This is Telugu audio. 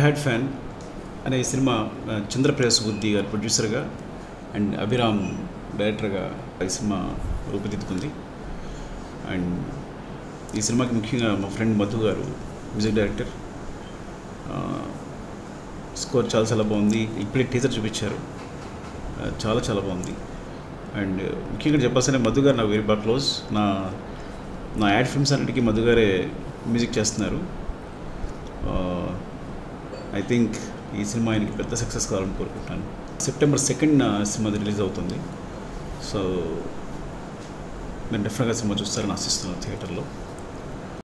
హ్యాడ్ ఫ్యాన్ అనే సినిమా ఆ, చంద్రప్రయాస్ బుద్ధి గారు ప్రొడ్యూసర్గా అండ్ అభిరామ్ డైరెక్టర్గా ఈ సినిమా రూపుదిద్దుకుంది అండ్ ఈ సినిమాకి ముఖ్యంగా మా ఫ్రెండ్ మధు గారు మ్యూజిక్ డైరెక్టర్ ఆ, స్కోర్ చాలా చాలా బాగుంది ఇప్పుడే టీజర్ చూపించారు ఆ, చాలా చాలా బాగుంది అండ్ ముఖ్యంగా చెప్పాల్సిన మధు గారు నాకు వెరీ బాగా క్లోజ్ నా నా యాడ్ ఫిల్మ్స్ అన్నిటికీ మధు గారే మ్యూజిక్ చేస్తున్నారు ఐ థింక్ ఈ సినిమా ఆయనకి పెద్ద సక్సెస్ కావాలని కోరుకుంటున్నాను సెప్టెంబర్ సెకండ్ సినిమా రిలీజ్ అవుతుంది సో నేను డెఫినెట్గా సినిమా చూస్తారని ఆశిస్తున్నాను థియేటర్లో